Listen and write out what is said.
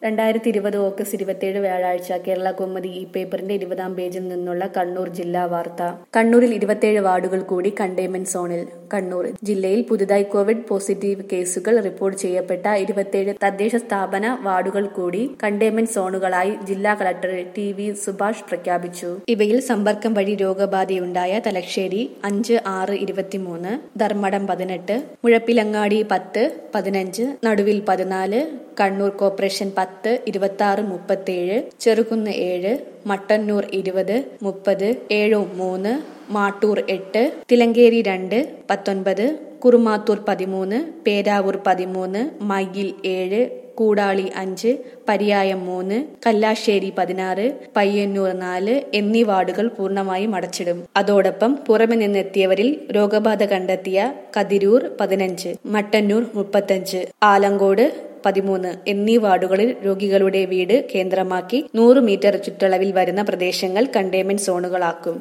രണ്ടായിരത്തി ഇരുപത് ഓഗസ്റ്റ് ഇരുപത്തിയേഴ് വ്യാഴാഴ്ച കേരള കൗമുദി ഈ പേപ്പറിന്റെ ഇരുപതാം പേജിൽ നിന്നുള്ള കണ്ണൂർ ജില്ലാ വാർത്ത കണ്ണൂരിൽ ഇരുപത്തിയേഴ് വാർഡുകൾ കൂടി കണ്ടെയ്ൻമെന്റ് സോണിൽ കണ്ണൂർ ജില്ലയിൽ പുതുതായി കോവിഡ് പോസിറ്റീവ് കേസുകൾ റിപ്പോർട്ട് ചെയ്യപ്പെട്ട ഇരുപത്തിയേഴ് തദ്ദേശ സ്ഥാപന വാർഡുകൾ കൂടി കണ്ടെയ്ൻമെന്റ് സോണുകളായി ജില്ലാ കളക്ടർ ടി വി സുഭാഷ് പ്രഖ്യാപിച്ചു ഇവയിൽ സമ്പർക്കം വഴി രോഗബാധയുണ്ടായ തലശ്ശേരി അഞ്ച് ആറ് ഇരുപത്തിമൂന്ന് ധർമ്മടം പതിനെട്ട് മുഴപ്പിലങ്ങാടി പത്ത് പതിനഞ്ച് നടുവിൽ പതിനാല് കണ്ണൂർ കോർപ്പറേഷൻ പത്ത് ഇരുപത്തി ആറ് മുപ്പത്തേഴ് ചെറുകുന്ന് ഏഴ് മട്ടന്നൂർ ഇരുപത് മുപ്പത് ഏഴു മൂന്ന് മാട്ടൂർ എട്ട് തിലങ്കേരി രണ്ട് പത്തൊൻപത് കുറുമാത്തൂർ പതിമൂന്ന് പേരാവൂർ പതിമൂന്ന് മയ്യിൽ ഏഴ് കൂടാളി അഞ്ച് പരിയായം മൂന്ന് കല്ലാശ്ശേരി പതിനാറ് പയ്യന്നൂർ നാല് എന്നീ വാർഡുകൾ പൂർണ്ണമായും അടച്ചിടും അതോടൊപ്പം പുറമെ നിന്നെത്തിയവരിൽ രോഗബാധ കണ്ടെത്തിയ കതിരൂർ പതിനഞ്ച് മട്ടന്നൂർ മുപ്പത്തഞ്ച് ആലങ്കോട് പതിമൂന്ന് എന്നീ വാർഡുകളിൽ രോഗികളുടെ വീട് കേന്ദ്രമാക്കി നൂറ് മീറ്റർ ചുറ്റളവിൽ വരുന്ന പ്രദേശങ്ങൾ കണ്ടെയ്ൻമെന്റ് സോണുകളാക്കും